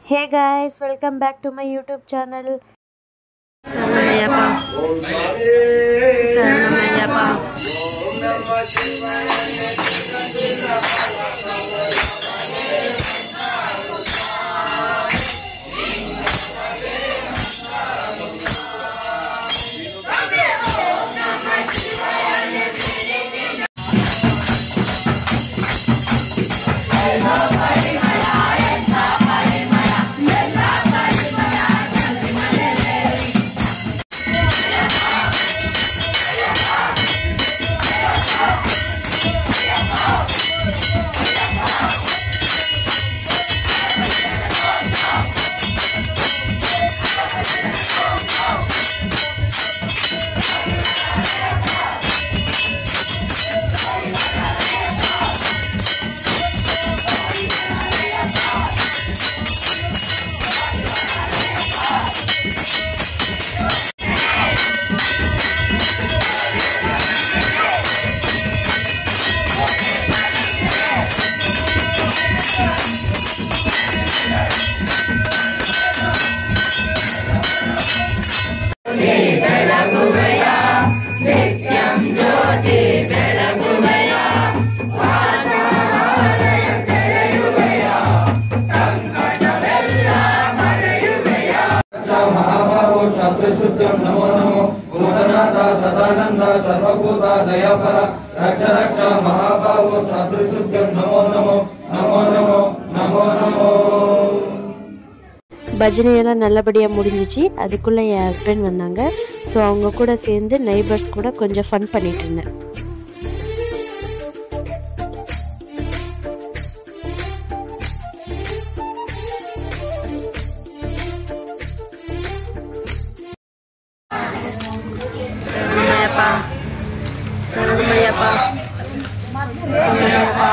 hey guys welcome back to my YouTube channel శరణమయ్యప్ప శరణమయ్యప్ప మహాబాహో శాస్త్రశుద్ధం నమో నమో భూతనాథ సదానంద సర్వభూత దయాపర రక్ష రక్ష మహాబాహో శాస్త్రశుద్ధం నమో నమో నమో నమో నమో నమో பஜனையெல்லாம் நல்லபடியாக முடிஞ்சிச்சு அதுக்குள்ளே என் ஹஸ்பண்ட் வந்தாங்க ஸோ அவங்க கூட சேர்ந்து நெய்பர்ஸ் கூட கொஞ்சம் ஃபன் பண்ணிட்டு இருந்தேன் சரணமையப்பா சரணமையப்பா சரணமையப்பா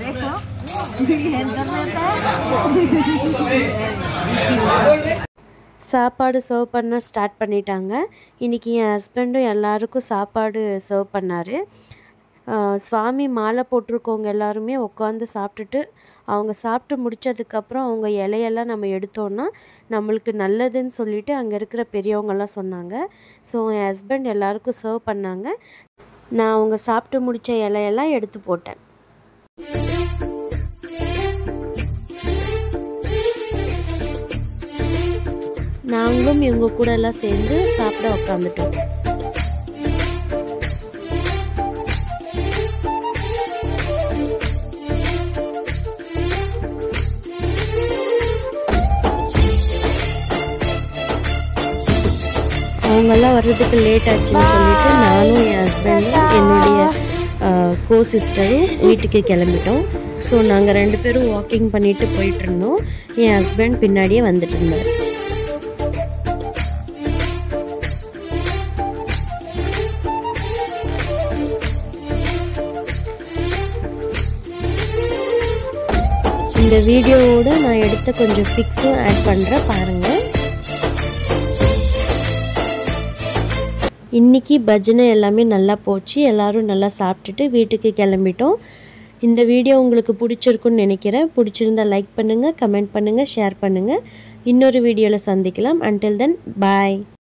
சாப்பாடு சர்வ் பண்ண ஸ்டார்ட் பண்ணிட்டாங்க இன்றைக்கி என் ஹஸ்பண்டும் எல்லாருக்கும் சாப்பாடு சர்வ் பண்ணார் சுவாமி மாலை போட்டிருக்கவங்க எல்லாருமே உட்காந்து சாப்பிட்டுட்டு அவங்க சாப்பிட்டு முடிச்சதுக்கப்புறம் அவங்க இலையெல்லாம் நம்ம எடுத்தோன்னா நம்மளுக்கு நல்லதுன்னு சொல்லிட்டு அங்கே இருக்கிற பெரியவங்கெல்லாம் சொன்னாங்க ஸோ என் ஹஸ்பண்ட் எல்லாருக்கும் சர்வ் பண்ணாங்க நான் அவங்க சாப்பிட்டு முடித்த இலையெல்லாம் எடுத்து போட்டேன் நாங்களும் இவங்க கூட எல்லாம் சேர்ந்து சாப்பிட உட்காந்துட்டோம் அவங்கெல்லாம் வர்றதுக்கு லேட் ஆச்சுன்னு சொல்லிட்டு நானும் என் ஹஸ்பண்டும் என்னுடைய கோ சிஸ்டரும் வீட்டுக்கு கிளம்பிட்டோம் ஸோ நாங்கள் ரெண்டு பேரும் வாக்கிங் பண்ணிட்டு போயிட்டு இருந்தோம் என் ஹஸ்பண்ட் பின்னாடியே வந்துட்டு இருந்தார் இந்த வீடியோவோட நான் எடுத்த கொஞ்சம் பிக்ஸும் ஆட் பண்ணுறேன் பாருங்கள் இன்றைக்கி பஜனை எல்லாமே நல்லா போச்சு எல்லோரும் நல்லா சாப்பிட்டுட்டு வீட்டுக்கு கிளம்பிட்டோம் இந்த வீடியோ உங்களுக்கு பிடிச்சிருக்குன்னு நினைக்கிறேன் பிடிச்சிருந்தா லைக் பண்ணுங்கள் கமெண்ட் பண்ணுங்கள் ஷேர் பண்ணுங்கள் இன்னொரு வீடியோவில் சந்திக்கலாம் அன்டில் தென் பாய்